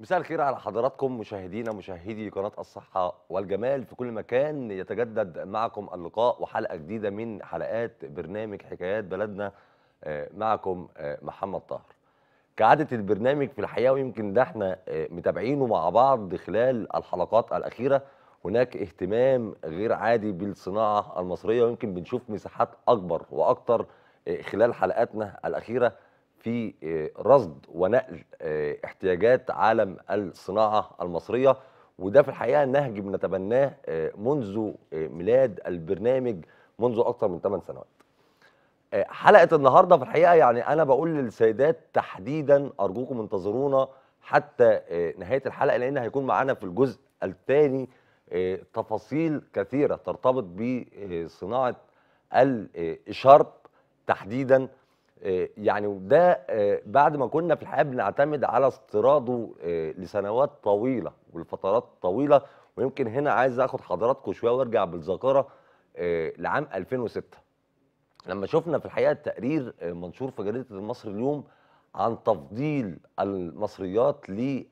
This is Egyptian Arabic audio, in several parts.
مساء الخير على حضراتكم مشاهدينا مشاهدي قناة الصحة والجمال في كل مكان يتجدد معكم اللقاء وحلقة جديدة من حلقات برنامج حكايات بلدنا آه، معكم آه، محمد طاهر كعادة البرنامج في الحقيقة ويمكن ده احنا آه، متابعينه مع بعض خلال الحلقات الأخيرة هناك اهتمام غير عادي بالصناعة المصرية ويمكن بنشوف مساحات أكبر وأكتر آه، خلال حلقاتنا الأخيرة في آه، رصد ونقل آه، احتياجات عالم الصناعة المصرية وده في الحقيقة نهج بنتبناه آه، منذ آه، ميلاد البرنامج منذ أكثر من 8 سنوات آه، حلقة النهاردة في الحقيقة يعني أنا بقول للسيدات تحديدا أرجوكم انتظرونا حتى آه، نهاية الحلقة لأن هيكون معانا في الجزء الثاني آه، تفاصيل كثيرة ترتبط بصناعة الإشارب تحديدا آه، يعني وده آه، بعد ما كنا في الحقيقه بنعتمد على استيراده آه، لسنوات طويله ولفترات طويله ويمكن هنا عايز اخد حضراتكم شويه وارجع بالذاكره آه، لعام 2006 لما شفنا في الحقيقه تقرير آه، منشور في جريده المصري اليوم عن تفضيل المصريات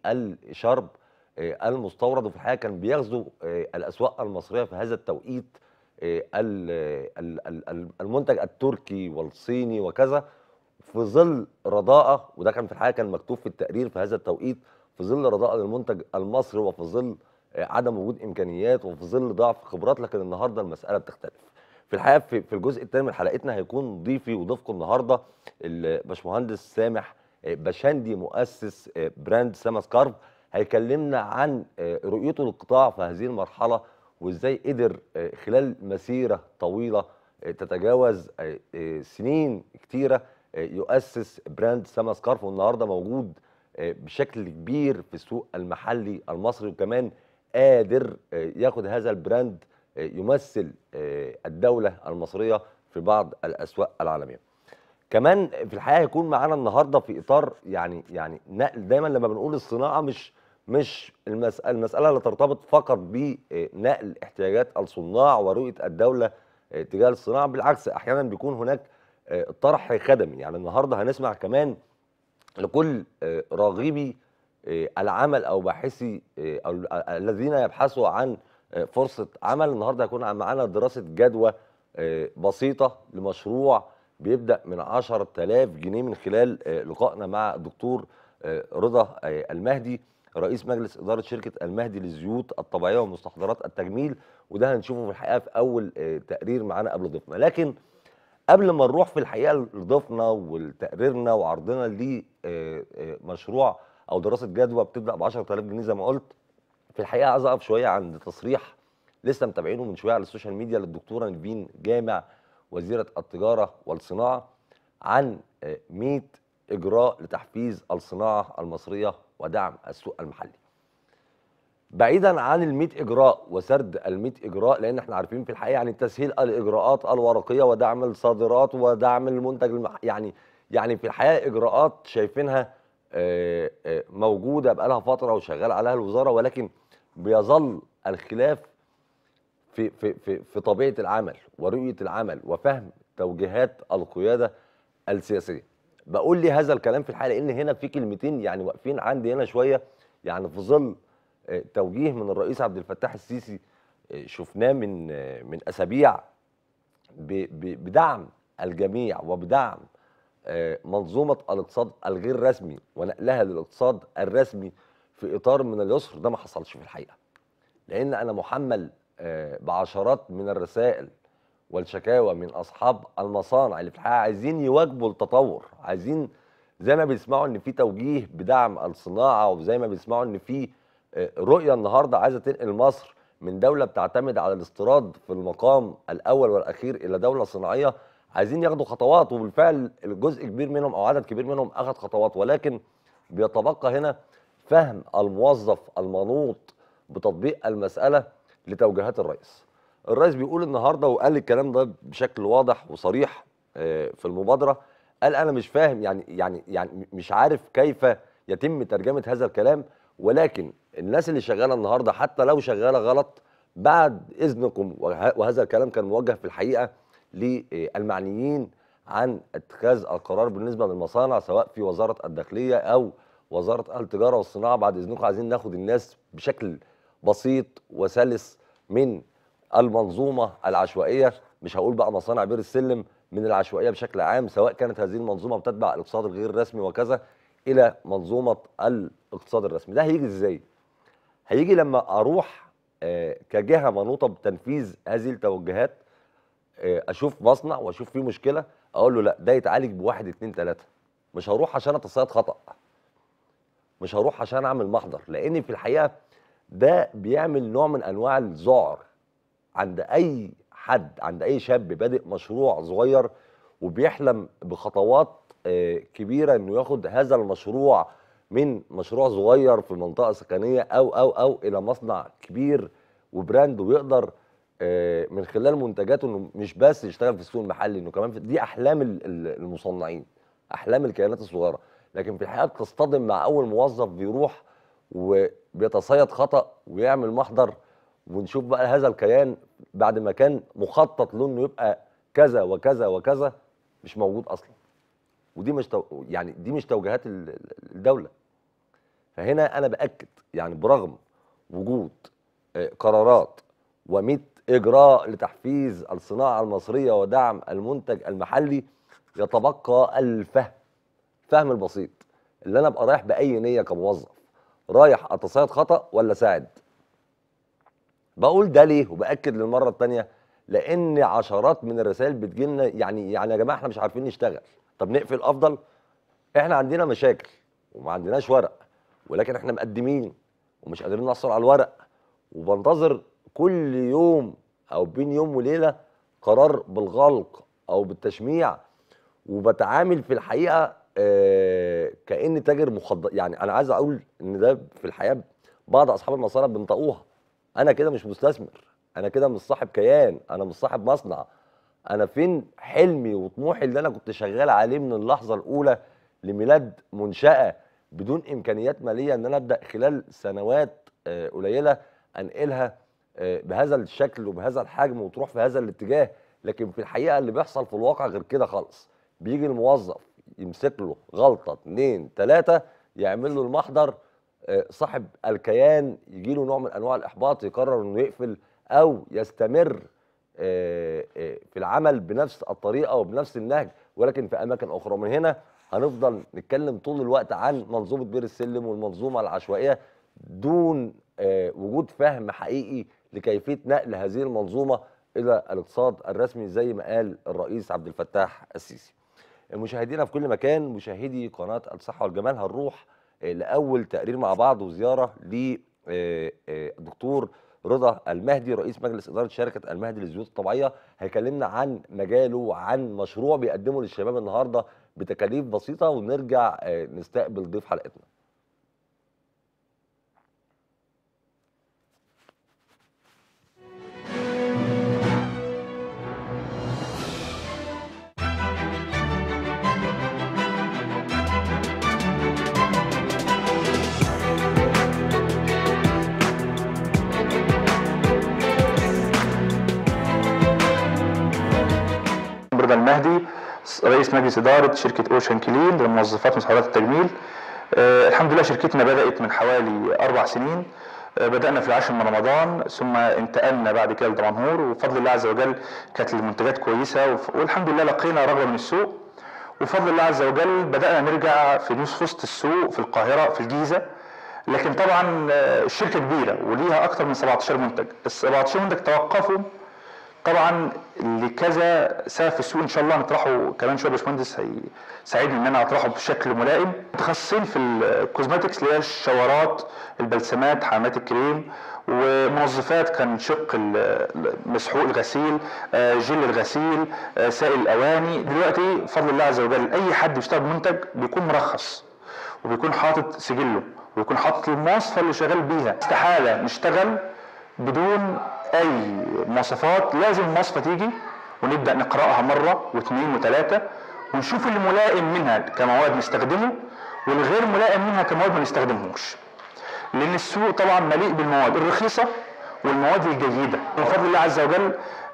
للشرب آه، المستورد وفي الحقيقه كان بيغزو آه، الاسواق المصريه في هذا التوقيت آه، ال- ال- ال- ال- المنتج التركي والصيني وكذا في ظل رضاءة وده كان في الحقيقة كان مكتوب في التقرير في هذا التوقيت في ظل رضاءة للمنتج المصري وفي ظل آه، عدم وجود إمكانيات وفي ظل ضعف خبرات لكن النهاردة المسألة بتختلف في الحقيقة في, في الجزء الثاني من حلقتنا هيكون ضيفي وضيفكم النهاردة الباشمهندس سامح آه، بشندي مؤسس آه، براند سامس كارف هيكلمنا عن آه، رؤيته للقطاع في هذه المرحلة وازاي قدر آه، خلال مسيرة طويلة آه، تتجاوز آه، آه، سنين كتيرة آه، يؤسس براند سما سكارف والنهارده موجود آه، بشكل كبير في السوق المحلي المصري وكمان قادر آه، ياخد هذا البراند آه، يمثل آه، الدولة المصرية في بعض الأسواق العالمية. كمان في الحقيقه هيكون معانا النهارده في اطار يعني يعني نقل دايما لما بنقول الصناعه مش مش المساله المساله اللي ترتبط فقط بنقل احتياجات الصناع ورؤيه الدوله آه، تجاه الصناعه بالعكس احيانا بيكون هناك آه، طرح خدمي يعني النهارده هنسمع كمان لكل آه، راغبي آه، العمل او باحثي آه، او ال- الذين يبحثوا عن آه، فرصه عمل النهارده هيكون معانا دراسه جدوى آه، بسيطه لمشروع بيبدا من 10000 جنيه من خلال آه، لقائنا مع الدكتور آه، رضا آه، المهدي رئيس مجلس اداره شركه المهدي للزيوت الطبيعيه ومستحضرات التجميل وده هنشوفه في الحقيقه في اول آه، تقرير معانا قبل ضيفنا لكن قبل ما نروح في الحقيقه لضيفنا وتقريرنا وعرضنا لمشروع او دراسه جدوى بتبدا ب 10000 جنيه زي ما قلت في الحقيقه عايز اقف شويه عند تصريح لسه متابعينه من شويه على السوشيال ميديا للدكتوره نيفين جامع وزيره التجاره والصناعه عن آه، 100 اجراء لتحفيز الصناعه المصريه ودعم السوق المحلي. بعيدا عن ال 100 اجراء وسرد ال 100 اجراء لان احنا عارفين في الحقيقه يعني تسهيل الاجراءات الورقيه ودعم الصادرات ودعم المنتج المح... يعني يعني في الحقيقه اجراءات شايفينها آه، آه، موجوده بقالها فتره وشغال عليها الوزاره ولكن بيظل الخلاف في في في في طبيعه العمل ورؤيه العمل وفهم توجيهات القياده السياسيه. بقول لي هذا الكلام في الحقيقه لان هنا في كلمتين يعني واقفين عندي هنا شويه يعني في ظل آه، توجيه من الرئيس عبد الفتاح السيسي آه، شفناه من آه، من اسابيع ب- ب- بدعم الجميع وبدعم آه، منظومه الاقتصاد الغير رسمي ونقلها للاقتصاد الرسمي في اطار من اليسر ده ما حصلش في الحقيقه. لان انا محمل آه، بعشرات من الرسائل والشكاوى من اصحاب المصانع اللي في الحقيقه عايزين يواكبوا التطور عايزين زي ما بيسمعوا ان في توجيه بدعم الصناعه وزي ما بيسمعوا ان في آه، رؤيه النهارده عايزه تنقل مصر من دوله بتعتمد على الاستيراد في المقام الاول والاخير الى دوله صناعيه عايزين ياخدوا خطوات وبالفعل الجزء كبير منهم او عدد كبير منهم اخذ خطوات ولكن بيتبقى هنا فهم الموظف المنوط بتطبيق المساله لتوجيهات الرئيس. الرئيس بيقول النهارده وقال الكلام ده بشكل واضح وصريح آه، في المبادره قال انا مش فاهم يعني يعني يعني مش عارف كيف يتم ترجمه هذا الكلام ولكن الناس اللي شغاله النهارده حتى لو شغاله غلط بعد اذنكم وه- وهذا الكلام كان موجه في الحقيقه للمعنيين عن اتخاذ القرار بالنسبه للمصانع سواء في وزاره الداخليه او وزاره التجاره والصناعه بعد اذنكم عايزين ناخد الناس بشكل بسيط وسلس من المنظومه العشوائيه مش هقول بقى مصانع بير السلم من العشوائيه بشكل عام سواء كانت هذه المنظومه بتتبع الاقتصاد الغير الرسمي وكذا الى منظومه الاقتصاد الرسمي ده هيجي ازاي هيجي لما اروح آه، كجهه منوطه بتنفيذ هذه التوجهات آه، اشوف مصنع واشوف فيه مشكله اقول له لا ده يتعالج بواحد اتنين تلاته مش هروح عشان اتصيد خطا مش هروح عشان اعمل محضر لان في الحقيقه ده بيعمل نوع من انواع الذعر عند اي حد عند اي شاب بادئ مشروع صغير وبيحلم بخطوات آه، كبيره انه ياخد هذا المشروع من مشروع صغير في منطقه سكنيه او او او الى مصنع كبير وبراند ويقدر آه، من خلال منتجاته انه مش بس يشتغل في السوق المحلي انه كمان في دي احلام ال- ال- المصنعين احلام الكيانات الصغيره لكن في الحقيقه بتصطدم مع اول موظف بيروح وبيتصيد خطا ويعمل محضر ونشوف بقى هذا الكيان بعد ما كان مخطط له انه يبقى كذا وكذا وكذا مش موجود اصلا ودي مش تو... يعني دي مش توجيهات ال- ال- الدوله فهنا انا باكد يعني برغم وجود آه، قرارات و100 اجراء لتحفيز الصناعه المصريه ودعم المنتج المحلي يتبقى الفهم فهم البسيط اللي انا ابقى رايح باي نيه كموظف رايح اتصيد خطا ولا ساعد بقول ده ليه وباكد للمره الثانيه لان عشرات من الرسائل بتجيلنا يعني يعني يا جماعه احنا مش عارفين نشتغل طب نقفل افضل احنا عندنا مشاكل وما عندناش ورق ولكن احنا مقدمين ومش قادرين نحصل على الورق وبنتظر كل يوم او بين يوم وليله قرار بالغلق او بالتشميع وبتعامل في الحقيقه آه كاني تاجر مخدر يعني انا عايز اقول ان ده في الحقيقه بعض اصحاب المصانع بينطقوها انا كده مش مستثمر انا كده مش صاحب كيان انا مش صاحب مصنع انا فين حلمي وطموحي اللي انا كنت شغال عليه من اللحظه الاولى لميلاد منشاه بدون امكانيات ماليه ان انا ابدا خلال سنوات آه، قليله انقلها آه، بهذا الشكل وبهذا الحجم وتروح في هذا الاتجاه لكن في الحقيقه اللي بيحصل في الواقع غير كده خالص بيجي الموظف يمسك له غلطه اتنين تلاته يعمل له المحضر آه، صاحب الكيان يجي له نوع من انواع الاحباط يقرر انه يقفل او يستمر آه، آه، في العمل بنفس الطريقه وبنفس النهج ولكن في اماكن اخرى ومن هنا هنفضل نتكلم طول الوقت عن منظومه بير السلم والمنظومه العشوائيه دون آه، وجود فهم حقيقي لكيفيه نقل هذه المنظومه الى الاقتصاد الرسمي زي ما قال الرئيس عبد الفتاح السيسي. مشاهدينا في كل مكان مشاهدي قناه الصحه والجمال هنروح آه، لاول تقرير مع بعض وزياره لدكتور رضا المهدي رئيس مجلس اداره شركه المهدي للزيوت الطبيعيه هيكلمنا عن مجاله وعن مشروع بيقدمه للشباب النهارده بتكاليف بسيطه ونرجع آه، نستقبل ضيف حلقتنا. رضا المهدي رئيس مجلس إدارة شركة أوشن كلين للموظفات مسحورات التجميل آه، الحمد لله شركتنا بدأت من حوالي أربع سنين آه، بدأنا في العاشر من رمضان ثم انتقلنا بعد كده لدمنهور وبفضل الله عز وجل كانت المنتجات كويسة وف- والحمد لله لقينا رغبة من السوق وبفضل الله عز وجل بدأنا نرجع في نص وسط السوق في القاهرة في الجيزة لكن طبعا آه، الشركة كبيرة وليها أكثر من 17 منتج ال 17 منتج توقفوا طبعا لكذا سبب في السوق ان شاء الله هنطرحه كمان شويه يا باشمهندس هيساعدني ان انا اطرحه بشكل ملائم متخصصين في الكوزماتكس اللي هي الشاورات البلسمات حمامات الكريم ومنظفات كان شق ال- مسحوق الغسيل آه، جل الغسيل آه، سائل الاواني دلوقتي بفضل الله عز وجل اي حد بيشتغل منتج بيكون مرخص وبيكون حاطط سجله ويكون حاطط المواصفه اللي شغال بيها استحاله نشتغل بدون اي مواصفات لازم المواصفه تيجي ونبدا نقراها مره واثنين وثلاثه ونشوف الملائم منها كمواد نستخدمه والغير ملائم منها كمواد ما نستخدمهوش لان السوق طبعا مليء بالمواد الرخيصه والمواد الجيده بفضل الله عز وجل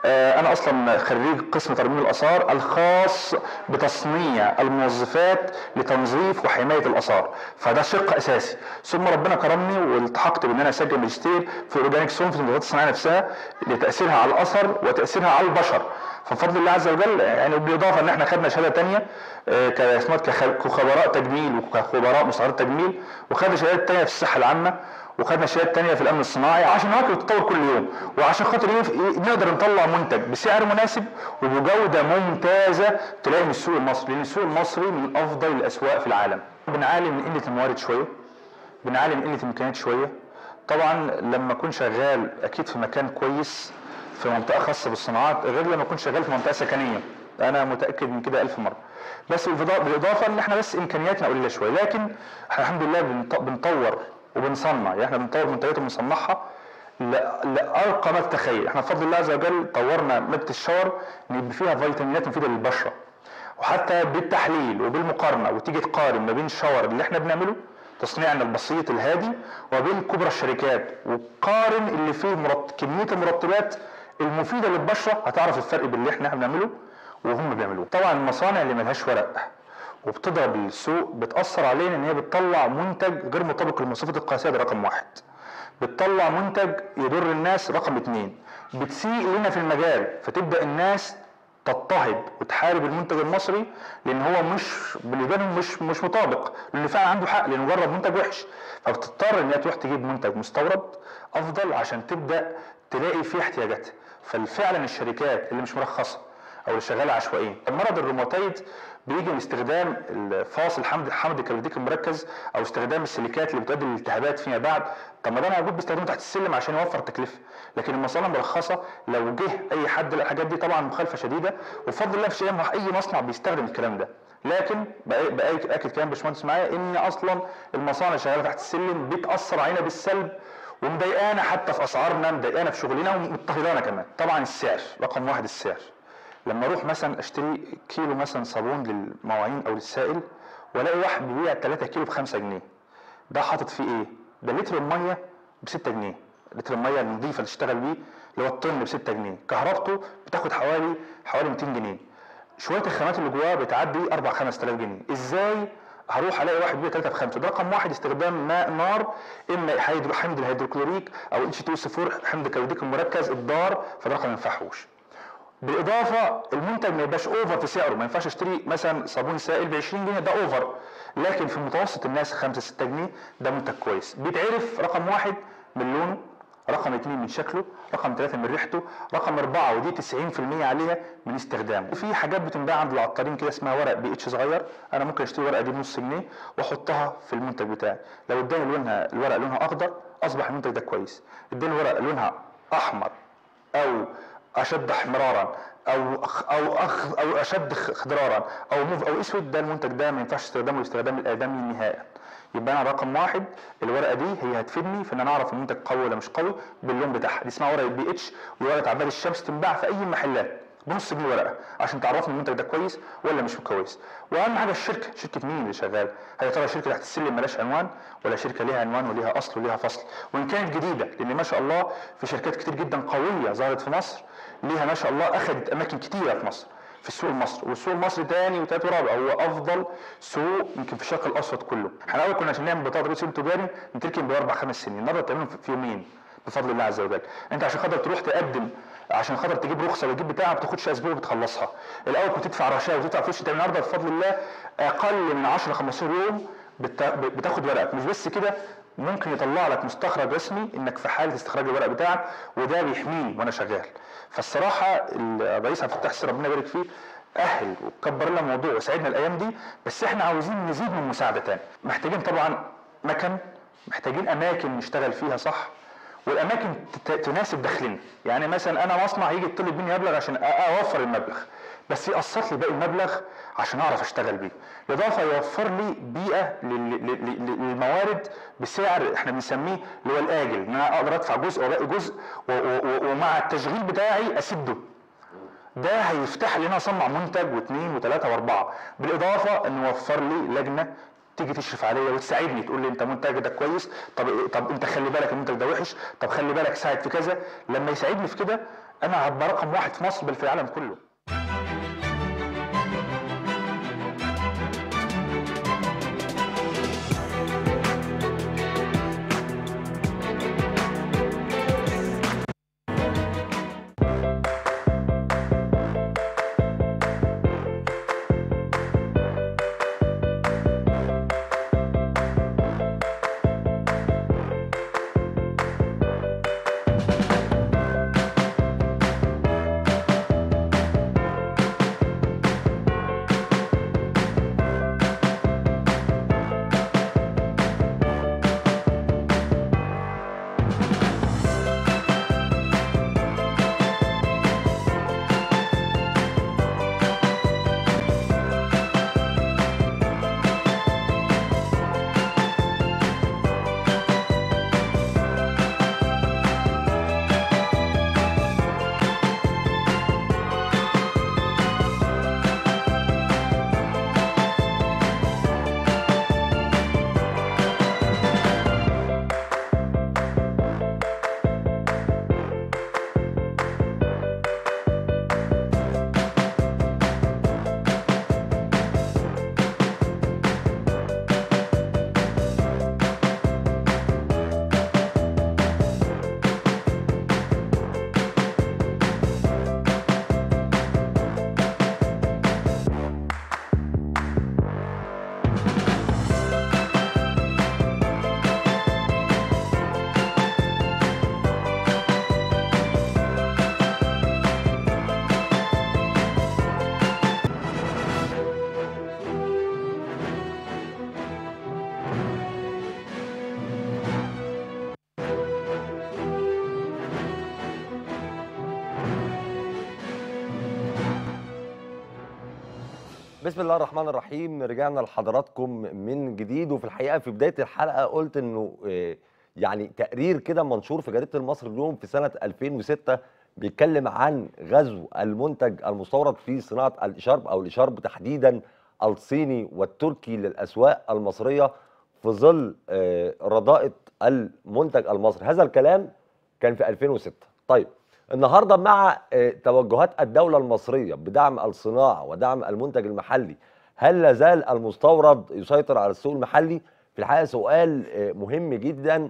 آه، انا اصلا خريج قسم ترميم الاثار الخاص بتصنيع الموظفات لتنظيف وحمايه الاثار فده شق اساسي ثم ربنا كرمني والتحقت بان انا اسجل ماجستير في اورجانيك سون في المنتجات الصناعيه نفسها لتاثيرها على الاثر وتاثيرها على البشر فبفضل الله عز وجل يعني بالاضافه ان احنا خدنا شهاده ثانيه كاسمات كخبراء تجميل وكخبراء مستعارات تجميل وخدنا شهادات ثانيه في الصحه العامه وخدنا شهادات تانية في الامن الصناعي عشان نواكب التطور كل يوم وعشان خاطر ايه نقدر نطلع منتج بسعر مناسب وبجوده ممتازه تلاقي من السوق المصري لان السوق المصري من افضل الاسواق في العالم بنعاني من قله الموارد شويه بنعاني من قله الامكانيات شويه طبعا لما اكون شغال اكيد في مكان كويس في منطقه خاصه بالصناعات غير لما اكون شغال في منطقه سكنيه انا متاكد من كده ألف مره بس بالإضافة- بالاضافه ان احنا بس امكانياتنا قليله شويه لكن احنا الحمد لله بنط- بنطور وبنصنع يعني احنا بنطور منتجات وبنصنعها ل- لارقى ما تتخيل احنا بفضل الله عز وجل طورنا ماده الشاور ان يبقى فيها فيتامينات مفيده للبشره وحتى بالتحليل وبالمقارنه وتيجي تقارن ما بين الشاور اللي احنا بنعمله تصنيعنا البسيط الهادي وبين كبرى الشركات وقارن اللي فيه مرط... كميه المرطبات المفيده للبشره هتعرف الفرق بين اللي احنا بنعمله وهم بيعملوه طبعا المصانع اللي ملهاش ورق وبتضرب السوق بتاثر علينا ان هي بتطلع منتج غير مطابق للمواصفات القياسيه ده رقم واحد بتطلع منتج يضر الناس رقم اتنين بتسيء لنا في المجال فتبدا الناس تضطهد وتحارب المنتج المصري لان هو مش بالنسبه لهم مش مش مطابق لان فعلا عنده حق لانه جرب منتج وحش فبتضطر ان هي تروح تجيب منتج مستورد افضل عشان تبدا تلاقي فيه احتياجاتها ففعلا الشركات اللي مش مرخصه او اللي شغاله عشوائيا مرض الروماتيد بيجي من استخدام الفاصل حمض حمض الكبريتيك المركز او استخدام السيليكات اللي بتؤدي للالتهابات فيما بعد طب ما ده موجود بيستخدمه تحت السلم عشان يوفر تكلفه لكن المصانع المرخصه لو جه اي حد الحاجات دي طبعا مخالفه شديده وبفضل الله في شيء اي مصنع بيستخدم الكلام ده لكن باكد كلام باشمهندس معايا ان اصلا المصانع اللي شغاله تحت السلم بتاثر علينا بالسلب ومضايقانا حتى في اسعارنا مضايقانا في شغلنا ومضطهدانا كمان طبعا السعر رقم واحد السعر لما اروح مثلا اشتري كيلو مثلا صابون للمواعين او للسائل والاقي واحد بيبيع 3 كيلو ب 5 جنيه ده حاطط فيه ايه؟ ده لتر الميه ب 6 جنيه لتر الميه النظيفه اللي تشتغل بيه اللي هو الطن ب 6 جنيه كهربته بتاخد حوالي حوالي 200 جنيه شويه الخامات اللي جواه بتعدي 4 5000 جنيه ازاي هروح الاقي واحد بيبيع 3 ب 5 ده رقم واحد استخدام ماء نار اما هيدرو حمض الهيدروكلوريك او اتش 2 اس 4 حمض الكبريتيك المركز الضار فده رقم ما ينفعهوش بالاضافه المنتج ما يبقاش اوفر في سعره ما ينفعش اشتري مثلا صابون سائل ب 20 جنيه ده اوفر لكن في متوسط الناس 5 6 جنيه ده منتج كويس بيتعرف رقم واحد من لونه رقم اثنين من شكله رقم ثلاثة من ريحته رقم أربعة ودي 90% عليها من استخدامه في حاجات بتنباع عند العطارين كده اسمها ورق بي اتش صغير انا ممكن اشتري ورقه دي بنص جنيه واحطها في المنتج بتاعي لو اداني لونها الورقه لونها اخضر اصبح المنتج ده كويس اداني ورقه لونها احمر او اشد احمرارا او أخ او أخ او اشد خضرارا او موف او اسود ده المنتج ده ما ينفعش استخدامه الاستخدام الادمي نهائيا يبقى انا رقم واحد الورقه دي هي هتفيدني في ان انا اعرف المنتج قوي ولا مش قوي باللون بتاعها دي اسمها ورقه بي اتش وورقه عباد الشمس تنباع في اي محلات بنص جنيه ورقه عشان تعرفني المنتج ده كويس ولا مش كويس واهم حاجه الشركه شركه مين اللي شغال هل يا ترى شركه تحت السلم مالهاش عنوان ولا شركه ليها عنوان وليها اصل وليها فصل وان كانت جديده لان ما شاء الله في شركات كتير جدا قويه ظهرت في مصر ليها ما شاء الله اخذت اماكن كتيره في مصر في السوق المصري والسوق المصري تاني وتالت ورابع هو افضل سوق يمكن في الشرق الاوسط كله احنا اول كنا عشان نعمل بطاقه رئيس تجاري نتركن باربع خمس سنين النهارده بتعملهم في يومين بفضل الله عز وجل انت عشان خاطر تروح تقدم عشان خاطر تجيب رخصه وتجيب بتاع ما بتاخدش اسبوع بتخلصها الاول كنت تدفع رشاوى وتدفع فلوس انت النهارده بفضل الله اقل من 10 15 يوم بتاخد ورقك مش بس كده ممكن يطلع لك مستخرج رسمي انك في حاله استخراج الورق بتاعك وده بيحميني وانا شغال فالصراحه الرئيس عبد الفتاح السيسي ربنا يبارك فيه اهل وكبر لنا الموضوع وساعدنا الايام دي بس احنا عاوزين نزيد من المساعده تاني محتاجين طبعا مكن محتاجين اماكن نشتغل فيها صح والاماكن تناسب دخلنا يعني مثلا انا مصنع يجي يطلب مني مبلغ عشان اوفر المبلغ بس يقسط لي باقي المبلغ عشان اعرف اشتغل بيه بالاضافه يوفر لي بيئه للموارد بسعر احنا بنسميه اللي هو الاجل ان انا اقدر ادفع جزء وباقي جزء ومع التشغيل بتاعي اسده ده هيفتح لي ان اصنع منتج واثنين وثلاثه واربعه بالاضافه انه يوفر لي لجنه تيجي تشرف عليا وتساعدني تقول لي انت منتجك ده كويس طب طب انت خلي بالك المنتج ده وحش طب خلي بالك ساعد في كذا لما يساعدني في كده انا هبقى رقم واحد في مصر بل في العالم كله بسم الله الرحمن الرحيم رجعنا لحضراتكم من جديد وفي الحقيقه في بدايه الحلقه قلت انه آه، يعني تقرير كده منشور في جريده المصري اليوم في سنه 2006 بيتكلم عن غزو المنتج المستورد في صناعه الاشارب او الاشارب تحديدا الصيني والتركي للاسواق المصريه في ظل آه، رداءه المنتج المصري هذا الكلام كان في 2006 طيب النهارده مع آه، توجهات الدوله المصريه بدعم الصناعه ودعم المنتج المحلي هل لا زال المستورد يسيطر على السوق المحلي في الحقيقه سؤال آه، مهم جدا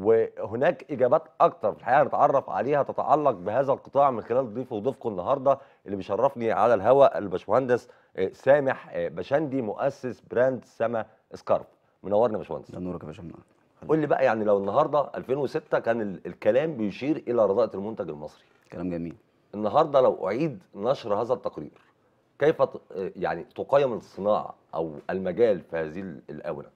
وهناك اجابات اكتر في الحقيقه نتعرف عليها تتعلق بهذا القطاع من خلال ضيف وضيفكم النهارده اللي بيشرفني على الهواء الباشمهندس آه، سامح آه، بشندي مؤسس براند سما سكارف منورنا يا باشمهندس ده نورك يا باشا منور قول لي بقى يعني لو النهارده 2006 كان ال- الكلام بيشير الى رضاءه المنتج المصري كلام جميل النهارده لو اعيد نشر هذا التقرير كيف ت- يعني تقيم الصناعه او المجال في هذه ال- الاونه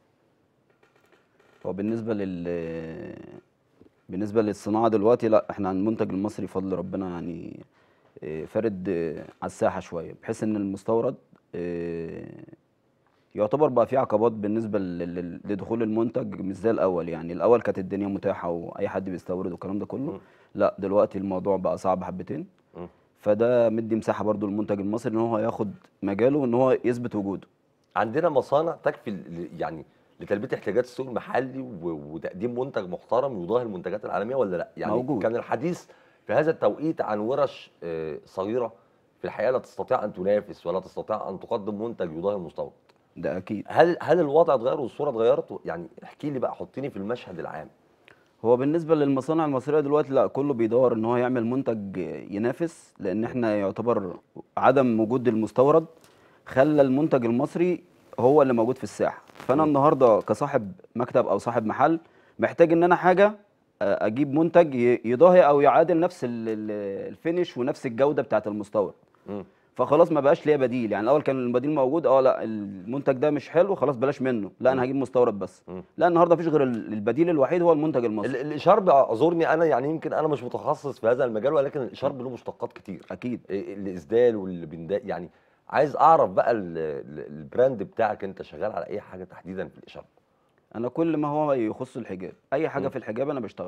هو بالنسبه لل بالنسبه للصناعه دلوقتي لا احنا المنتج المصري بفضل ربنا يعني آه، فارد آه، على الساحه شويه بحيث ان المستورد آه، يعتبر بقى في عقبات بالنسبه لل- لل- لدخول المنتج مش زي الاول يعني الاول كانت الدنيا متاحه واي حد بيستورد والكلام ده كله م. لا دلوقتي الموضوع بقى صعب حبتين م. فده مدي مساحه برضو للمنتج المصري ان هو ياخد مجاله وان هو يثبت وجوده عندنا مصانع تكفي ل- يعني لتلبيه احتياجات السوق المحلي و- وتقديم منتج محترم يضاهي المنتجات العالميه ولا لا يعني موجود. كان الحديث في هذا التوقيت عن ورش آه، صغيره في الحقيقه لا تستطيع ان تنافس ولا تستطيع ان تقدم منتج يضاهي المستورد ده اكيد هل هل الوضع اتغير والصوره اتغيرت يعني احكي لي بقى حطيني في المشهد العام هو بالنسبة للمصانع المصرية دلوقتي لا كله بيدور ان هو يعمل منتج ينافس لان احنا يعتبر عدم وجود المستورد خلى المنتج المصري هو اللي موجود في الساحة فانا م. النهاردة كصاحب مكتب او صاحب محل محتاج ان انا حاجة آه، اجيب منتج ي- يضاهي او يعادل نفس ال- ال- الفينش ونفس الجودة بتاعت المستورد مم. فخلاص ما بقاش ليا بديل يعني الاول كان البديل موجود اه لا المنتج ده مش حلو خلاص بلاش منه لا انا هجيب مستورد بس مم. لا النهارده مفيش غير ال- البديل الوحيد هو المنتج المصري ال- الاشارب اعذرني انا يعني يمكن انا مش متخصص في هذا المجال ولكن الاشارب له مشتقات كتير اكيد إيه الاسدال والبنداء يعني عايز اعرف بقى ال- ال- البراند بتاعك انت شغال على اي حاجه تحديدا في الاشارب انا كل ما هو يخص الحجاب اي حاجه مم. في الحجاب انا بشتغل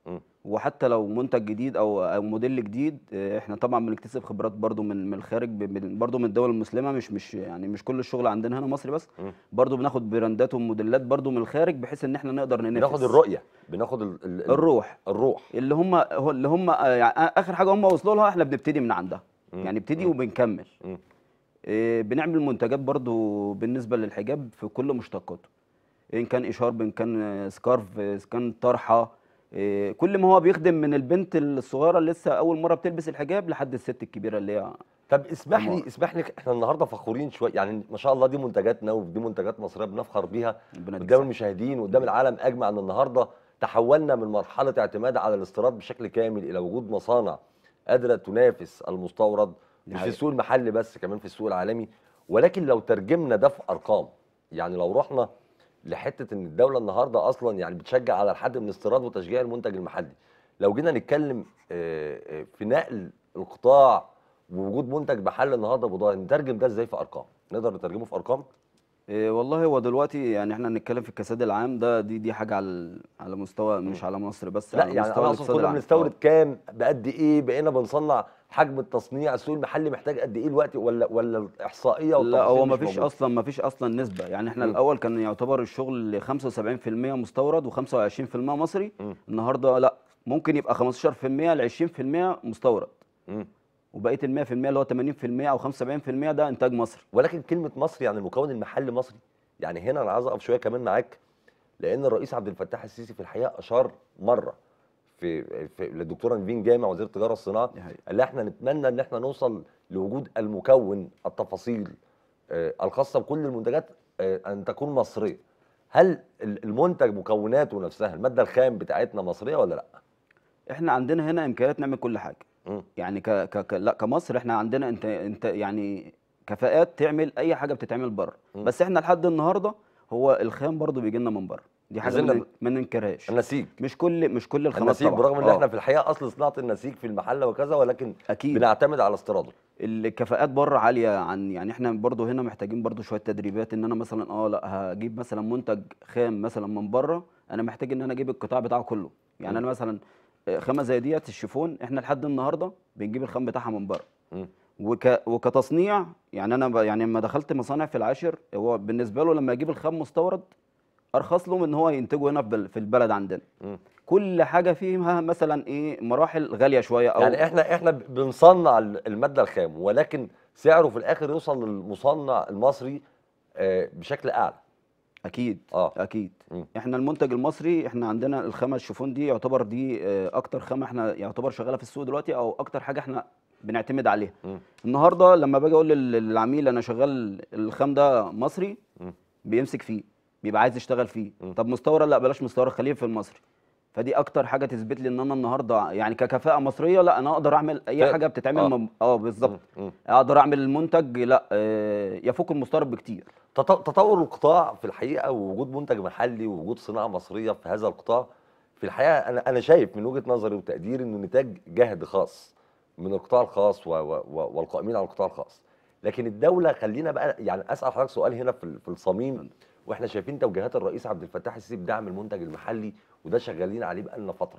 مم. وحتى لو منتج جديد او او موديل جديد آه، احنا طبعا بنكتسب خبرات برضو من من الخارج ب- ب- برضو من الدول المسلمه مش مش يعني مش كل الشغل عندنا هنا مصري بس مم. برضو بناخد براندات وموديلات برضو من الخارج بحيث ان احنا نقدر ننافس بناخد الرؤيه بناخد ال... ال... ال- الروح الروح اللي هم هو اللي هم آه، يعني اخر حاجه هم وصلوا لها احنا بنبتدي من عندها مم. يعني نبتدي مم. وبنكمل مم. إيه، بنعمل منتجات برضو بالنسبه للحجاب في كل مشتقاته ان كان اشارب ان كان آه، سكارف آه، ان كان طرحه إيه، كل ما هو بيخدم من البنت الصغيره اللي لسه اول مره بتلبس الحجاب لحد الست الكبيره اللي هي طب اسمح لي أمور. اسمح لي احنا النهارده فخورين شويه يعني ما شاء الله دي منتجاتنا ودي منتجات مصريه بنفخر بيها ربنا يديك قدام الصحة. المشاهدين وقدام العالم اجمع ان النهارده تحولنا من مرحله اعتماد على الاستيراد بشكل كامل الى وجود مصانع قادره تنافس المستورد دي مش في حقيقة. السوق المحلي بس كمان في السوق العالمي ولكن لو ترجمنا ده في ارقام يعني لو رحنا لحته ان الدوله النهارده اصلا يعني بتشجع على الحد من الاستيراد وتشجيع المنتج المحلي لو جينا نتكلم آه، آه، في نقل القطاع ووجود منتج محلي النهارده بضاعه نترجم ده ازاي في ارقام نقدر نترجمه في ارقام إيه والله هو دلوقتي يعني احنا هنتكلم في الكساد العام ده دي دي حاجه على على مستوى مش على مصر بس لا على يعني مستوى انا اقصد الاقتصاد كنا العام. بنستورد آه. كام بقد ايه بقينا بنصنع حجم التصنيع السوق المحلي محتاج قد ايه الوقت ولا ولا الاحصائيه لا والتفاصيل هو مش ما فيش موجودة؟ اصلا ما فيش اصلا نسبه يعني احنا مم. الاول كان يعتبر الشغل 75% مستورد و25% مصري مم. النهارده لا ممكن يبقى 15% ل 20% مستورد مم. وبقيه ال 100% اللي هو 80% او 75% ده انتاج مصري ولكن كلمه مصري يعني المكون المحلي مصري يعني هنا انا عايز اقف شويه كمان معاك لان الرئيس عبد الفتاح السيسي في الحقيقه اشار مره في, في للدكتوره نيفين جامع وزير التجاره والصناعه دي حقيقة. قال لها احنا نتمنى ان احنا نوصل لوجود المكون التفاصيل آه، الخاصه بكل المنتجات آه، ان تكون مصريه هل ال- المنتج مكوناته نفسها الماده الخام بتاعتنا مصريه ولا لا احنا عندنا هنا امكانيات نعمل كل حاجه مم. يعني ك ك ك لا كمصر احنا عندنا انت انت يعني كفاءات تعمل اي حاجه بتتعمل بره مم. بس احنا لحد النهارده هو الخام برضو بيجي لنا من بره دي حاجه نزلنا ما ب- نن- ما ننكرهاش النسيج مش كل مش كل الخامات النسيج طبعا برغم ان آه، احنا في الحقيقه اصل صناعه النسيج في المحل وكذا ولكن اكيد بنعتمد على استيراده الكفاءات بره عاليه عن يعني احنا برضو هنا محتاجين برضو شويه تدريبات ان انا مثلا اه لا هجيب مثلا منتج خام مثلا من بره انا محتاج ان انا اجيب القطاع بتاعه كله يعني مم. انا مثلا آه، خامه زي ديت الشيفون احنا لحد النهارده بنجيب الخام بتاعها من بره مم. وك وكتصنيع يعني انا ب... يعني لما دخلت مصانع في العاشر هو بالنسبه له لما يجيب الخام مستورد ارخص له من ان هو ينتجه هنا في بل- في البلد عندنا مم. كل حاجه فيها مثلا ايه مراحل غاليه شويه او يعني احنا احنا بنصنع ال- الماده الخام ولكن سعره في الاخر يوصل للمصنع المصري آه، بشكل اعلى اكيد اه اكيد مم. احنا المنتج المصري احنا عندنا الخامه الشيفون دي يعتبر دي آه، اكتر خامه احنا يعتبر شغاله في السوق دلوقتي او اكتر حاجه احنا بنعتمد عليها مم. النهارده لما باجي اقول لل- للعميل انا شغال الخام ده مصري مم. بيمسك فيه بيبقى عايز يشتغل فيه مم. طب مستورد لا بلاش مستورد خليه في المصري فدي اكتر حاجه تثبت لي ان انا النهارده يعني ككفاءه مصريه لا انا اقدر اعمل اي ف- حاجه بتتعمل آه. من اه بالظبط مم. مم. اقدر اعمل المنتج لا آه، يفوق المستورد بكتير تط- تطور القطاع في الحقيقه ووجود منتج محلي ووجود صناعه مصريه في هذا القطاع في الحقيقه انا انا شايف من وجهه نظري وتقديري انه نتاج جهد خاص من القطاع الخاص و و و والقائمين على القطاع الخاص لكن الدوله خلينا بقى يعني اسال حضرتك سؤال هنا في ال- في الصميم واحنا شايفين توجيهات الرئيس عبد الفتاح السيسي بدعم المنتج المحلي وده شغالين عليه بقالنا فتره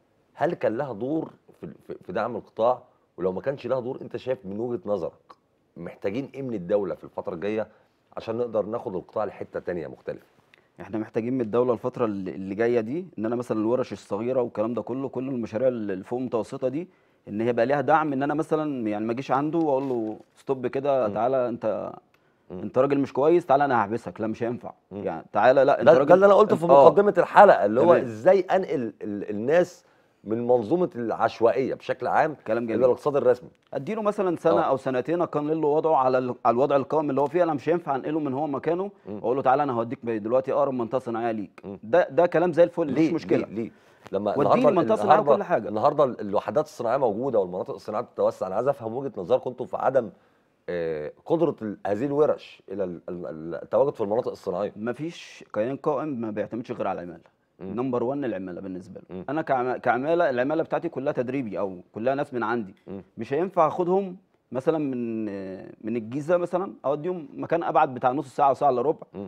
هل كان لها دور في في- في دعم القطاع ولو ما كانش لها دور انت شايف من وجهه نظرك محتاجين ايه من الدوله في الفتره الجايه عشان نقدر ناخد القطاع لحته تانية مختلفه احنا محتاجين من الدوله الفتره اللي اللي جايه دي ان انا مثلا الورش الصغيره والكلام ده كله كل المشاريع اللي فوق المتوسطه دي ان هي يبقى ليها دعم ان انا مثلا يعني ما اجيش عنده واقول له ستوب كده مم. تعالى انت مم. انت راجل مش كويس تعالى انا هحبسك لا مش هينفع مم. يعني تعالى لا انت ده, راجل ده اللي انا قلته في آه، مقدمه الحلقه اللي هو تمام. ازاي انقل ال- الناس من منظومه العشوائيه بشكل عام كلام الى جميل الاقتصاد الرسمي اديله مثلا سنه آه. او سنتين اقلل له وضعه على ال- على الوضع القائم اللي هو فيه انا مش هينفع انقله من هو مكانه مم. واقول له تعالى انا هوديك دلوقتي اقرب منطقه صناعيه ليك مم. ده ده كلام زي الفل ليه مش مشكله ليه, ليه؟ لما وديني النهارده منطقة صناعية النهارده وكل حاجة. النهارده الوحدات الصناعيه موجوده والمناطق الصناعيه بتتوسع انا عايز افهم وجهه نظركم انتم في عدم آه، قدره ال- هذه الورش الى ال- ال- التواجد في المناطق الصناعيه مفيش كيان قائم ما بيعتمدش غير على العماله مم. نمبر 1 العماله بالنسبه له مم. انا كعم- كعماله العماله بتاعتي كلها تدريبي او كلها ناس من عندي مم. مش هينفع اخدهم مثلا من من الجيزه مثلا اوديهم مكان ابعد بتاع نص ساعه او ساعه الا ربع مم.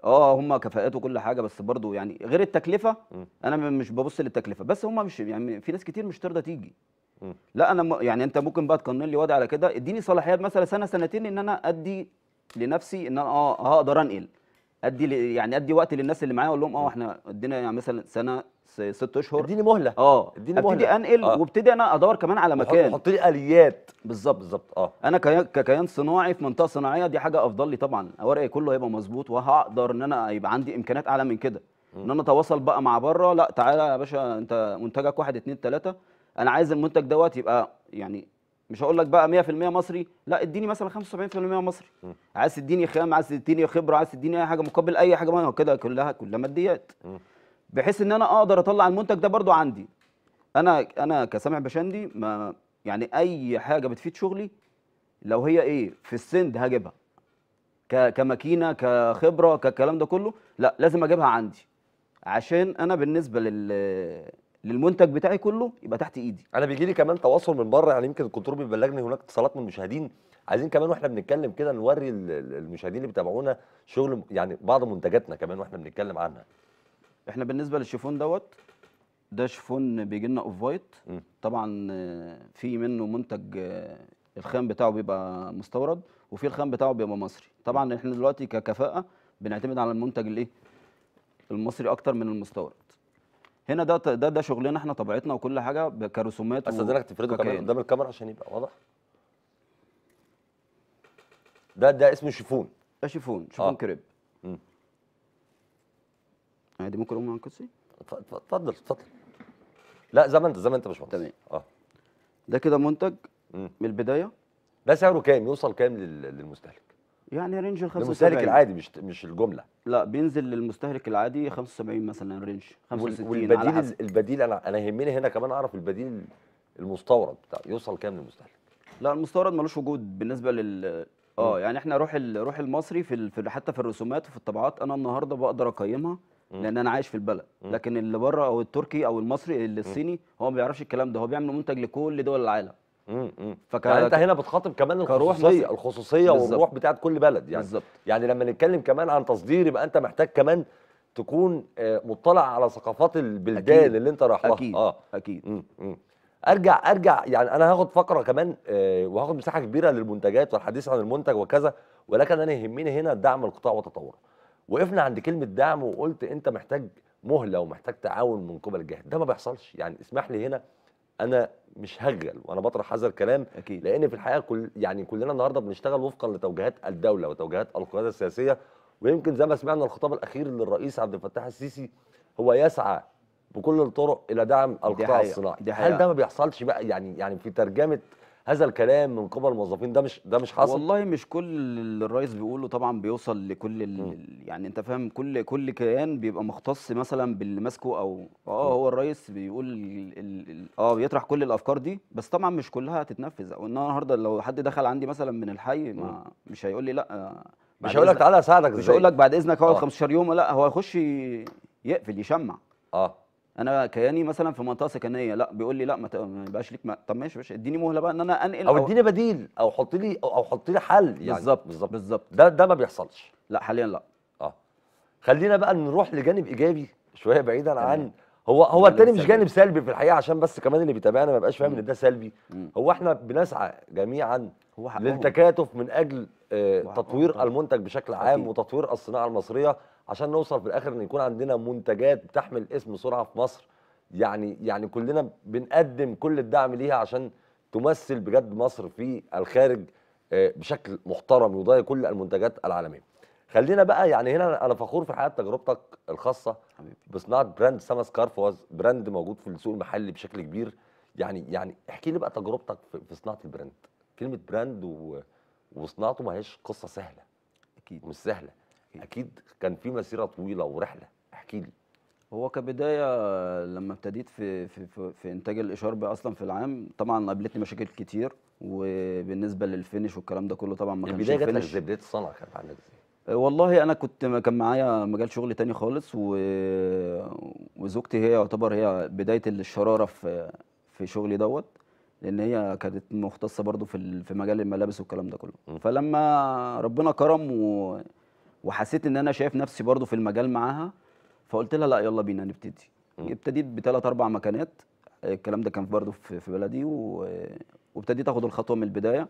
اه هم كفاءات وكل حاجه بس برضو يعني غير التكلفه مم. انا م- مش ببص للتكلفه بس هم مش يعني في ناس كتير مش ترضى تيجي مم. لا انا م- يعني انت ممكن بقى تقنن لي وضع على كده اديني صلاحيات مثلا سنه سنتين ان انا ادي لنفسي ان انا اه هقدر انقل ادي ل- يعني ادي وقت للناس اللي معايا اقول لهم اه احنا ادينا يعني مثلا سنه س- ست اشهر اديني مهله اه اديني ابتدي مهلة. انقل آه. وابتدي انا ادور كمان على مكان حط لي اليات بالظبط بالظبط اه انا كيان- ككيان صناعي في منطقه صناعيه دي حاجه افضل لي طبعا ورقي كله هيبقى مظبوط وهقدر ان انا يبقى عندي امكانيات اعلى من كده ان انا اتواصل بقى مع بره لا تعالى يا باشا انت منتجك واحد اتنين تلاته انا عايز المنتج دوت يبقى يعني مش هقول لك بقى 100% مصري لا اديني مثلا 75% مصري عايز تديني خام عايز تديني خبره عايز تديني اي حاجه مقابل اي حاجه ما هو كده كلها كلها ماديات مم. بحيث ان انا اقدر اطلع المنتج ده برضو عندي انا انا كسامع بشندي ما يعني اي حاجه بتفيد شغلي لو هي ايه في السند هجيبها ك- كماكينه كخبره كالكلام ده كله لا لازم اجيبها عندي عشان انا بالنسبه لل للمنتج بتاعي كله يبقى تحت ايدي انا بيجي لي كمان تواصل من بره يعني يمكن الكنترول بيبلغني هناك اتصالات من المشاهدين عايزين كمان واحنا بنتكلم كده نوري ال- ال- المشاهدين اللي بيتابعونا شغل يعني بعض منتجاتنا كمان واحنا بنتكلم عنها احنا بالنسبه للشيفون دوت ده شيفون بيجي لنا اوف وايت مم. طبعا آه، في منه منتج آه، الخام بتاعه بيبقى مستورد وفي الخام بتاعه بيبقى مصري طبعا احنا دلوقتي ككفاءه بنعتمد على المنتج الايه المصري اكتر من المستورد هنا ده ده ده شغلنا احنا طبيعتنا وكل حاجه ب- كرسومات استاذنك تفرده كمان وككيان. قدام الكاميرا عشان يبقى واضح ده ده اسمه شيفون ده شيفون شيفون آه. كريب مم. عادي ممكن اقوم عن كرسي اتف- اتف- اتفضل اتفضل لا زي ما انت زي ما انت يا باشمهندس تمام. اه ده كده منتج مم. من البدايه ده سعره كام يوصل كام لل- للمستهلك يعني رينج ال المستهلك 75 العادي مش مش الجمله لا بينزل للمستهلك العادي 75 مثلا رينج وال- 65 والبديل على حسب البديل انا انا يهمني هنا كمان اعرف البديل المستورد بتاع يوصل كام للمستهلك لا المستورد ملوش وجود بالنسبه لل اه يعني احنا روح ال... روح المصري في, ال... في حتى في الرسومات وفي الطبعات انا النهارده بقدر اقيمها لان انا عايش في البلد لكن اللي بره او التركي او المصري اللي الصيني هو ما بيعرفش الكلام ده هو بيعمل منتج لكل دول العالم امم امم فك- يعني انت هنا بتخاطب كمان كروح الخصوصيه مصر. الخصوصيه بالظبط. والروح بتاعت كل بلد يعني بالظبط. يعني لما نتكلم كمان عن تصدير يبقى انت محتاج كمان تكون آه، مطلع على ثقافات البلدان أكيد. اللي انت رايح لها اكيد اه اكيد مم. مم. ارجع ارجع يعني انا هاخد فقره كمان آه، وهاخد مساحه كبيره للمنتجات والحديث عن المنتج وكذا ولكن انا يهمني هنا دعم القطاع وتطوره وقفنا عند كلمه دعم وقلت انت محتاج مهله ومحتاج تعاون من قبل الجهات ده ما بيحصلش يعني اسمح لي هنا انا مش هجل وانا بطرح هذا الكلام اكيد لان في الحقيقه كل يعني كلنا النهارده بنشتغل وفقا لتوجيهات الدوله وتوجيهات القياده السياسيه ويمكن زي ما سمعنا الخطاب الاخير للرئيس عبد الفتاح السيسي هو يسعى بكل الطرق الى دعم القطاع حقيقة، الصناعي دي هل حقيقة. ده ما بيحصلش بقى يعني يعني في ترجمه هذا الكلام من قبل الموظفين ده مش ده مش حاصل والله مش كل اللي الرئيس بيقوله طبعا بيوصل لكل ال... يعني انت فاهم كل كل كيان بيبقى مختص مثلا باللي ماسكه او اه هو الرئيس بيقول ال... ال... ال... اه بيطرح كل الافكار دي بس طبعا مش كلها هتتنفذ او ان انا النهارده لو حد دخل عندي مثلا من الحي ما مش هيقول لي لا آه، بعد مش هقول لك إذنك- تعالى اساعدك مش ازاي هقول لك بعد اذنك اقعد آه. 15 يوم لا هو هيخش ي- يقفل يشمع اه انا كياني مثلا في منطقه سكنيه لا بيقول لي لا ما ت- ما يبقاش ليك ما... طب ماشي يا باشا اديني مهله بقى ان انا انقل او اديني بديل او حط لي او أو حط لي حل يعني بالظبط بالظبط بالظبط ده ده ما بيحصلش لا حاليا لا اه خلينا بقى نروح لجانب ايجابي شويه بعيدا تمام. عن هو هو جانب التاني مش سلبي. جانب سلبي في الحقيقه عشان بس كمان اللي بيتابعنا ما يبقاش فاهم ان ده سلبي مم. هو احنا بنسعى جميعا هو حقهم. للتكاتف من اجل آه، وحقهم تطوير طبعاً. المنتج بشكل عام أكيد. وتطوير الصناعه المصريه عشان نوصل في الاخر ان يكون عندنا منتجات بتحمل اسم سرعه في مصر يعني يعني كلنا بنقدم كل الدعم ليها عشان تمثل بجد مصر في الخارج آه، بشكل محترم يضاهي كل المنتجات العالميه. خلينا بقى يعني هنا انا فخور في حياه تجربتك الخاصه حبيبي. بصناعه براند سما سكارفواز براند موجود في السوق المحلي بشكل كبير يعني يعني احكي لي بقى تجربتك في في صناعه البراند كلمه براند و... وصناعته ما هيش قصه سهله اكيد مش سهله اكيد كان في مسيره طويله ورحله احكي لي هو كبدايه لما ابتديت في في في, في انتاج الاشارب اصلا في العام طبعا قابلتني مشاكل كتير وبالنسبه للفينش والكلام ده كله طبعا ما كانش البدايه جات لك الفينش ازاي بدايه الصنعه كانت عندك ازاي والله انا كنت كان معايا مجال شغل تاني خالص و... وزوجتي هي يعتبر هي بدايه الشراره في في شغلي دوت لان هي كانت مختصه برضو في ال- في مجال الملابس والكلام ده كله م. فلما ربنا كرم و... وحسيت ان انا شايف نفسي برضو في المجال معاها فقلت لها لا يلا بينا نبتدي مم. ابتديت بثلاث اربع مكانات الكلام ده كان برضو في في بلدي و... وابتديت اخد الخطوه من البدايه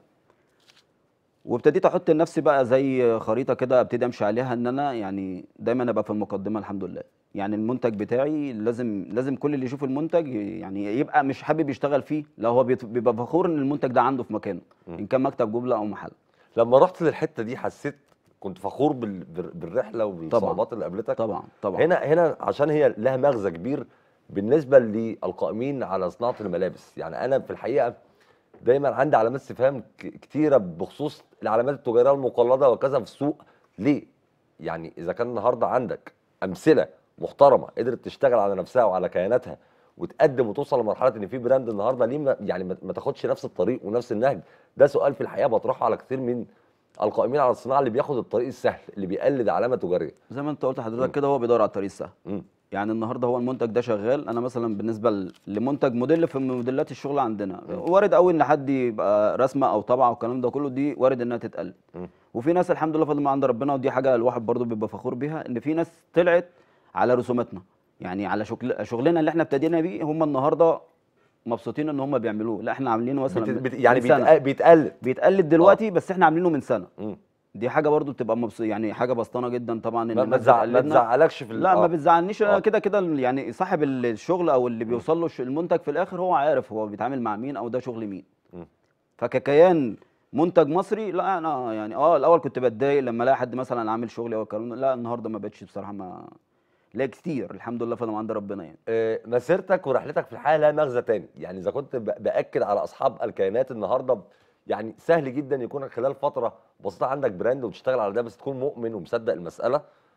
وابتديت احط لنفسي بقى زي خريطه كده ابتدي امشي عليها ان انا يعني دايما ابقى في المقدمه الحمد لله يعني المنتج بتاعي لازم لازم كل اللي يشوف المنتج يعني يبقى مش حابب يشتغل فيه لا هو بيت- بيبقى فخور ان المنتج ده عنده في مكانه مم. ان كان مكتب جمله او محل لما رحت للحته دي حسيت كنت فخور بال... بال- بالرحله وبالصعوبات اللي قابلتك طبعا طبعا هنا هنا عشان هي لها مغزى كبير بالنسبه للقائمين على صناعه الملابس يعني انا في الحقيقه دايما عندي علامات استفهام ك- كتيره بخصوص العلامات التجاريه المقلده وكذا في السوق ليه يعني اذا كان النهارده عندك امثله محترمه قدرت تشتغل على نفسها وعلى كياناتها وتقدم وتوصل لمرحله ان في براند النهارده ليه ما يعني ما ما تاخدش نفس الطريق ونفس النهج ده سؤال في الحقيقه بطرحه على كتير من القائمين على الصناعه اللي بياخد الطريق السهل اللي بيقلد علامه تجاريه زي ما انت قلت مم. لحضرتك كده هو بيدور على الطريق السهل مم. يعني النهارده هو المنتج ده شغال انا مثلا بالنسبه ل- لمنتج موديل في موديلات الشغل عندنا مم. وارد قوي ان حد يبقى رسمه او طبعه والكلام ده كله دي وارد انها تتقلد مم. وفي ناس الحمد لله فضل من عند ربنا ودي حاجه الواحد برضو بيبقى فخور بيها ان في ناس طلعت على رسوماتنا يعني على شغل شغلنا اللي احنا ابتدينا بيه هم النهارده مبسوطين ان هم بيعملوه لا احنا عاملينه مثلا بت... من- بت... يعني من سنة. بيتق... بيتقلد بيتقلد دلوقتي بس احنا عاملينه من سنه مم. دي حاجه برضو بتبقى مبسوط يعني حاجه بسطانه جدا طبعا ان ما, ما, الناس تزع... ما بتقلدنا. تزعلكش في ال- لا ما آه. بتزعلنيش آه. انا كده كده يعني صاحب الشغل او اللي بيوصل له الش- المنتج في الاخر هو عارف هو بيتعامل مع مين او ده شغل مين مم. فككيان منتج مصري لا انا يعني اه الاول كنت بتضايق لما الاقي حد مثلا عامل شغلي او الكلام ده لا النهارده ما بقتش بصراحه ما لا كتير الحمد لله فضل من عند ربنا يعني آه، مسيرتك ورحلتك في الحياه لها مغزى تاني يعني اذا كنت ب- باكد على اصحاب الكيانات النهارده يعني سهل جدا يكون خلال فتره بسيطه عندك براند وتشتغل على ده بس تكون مؤمن ومصدق المساله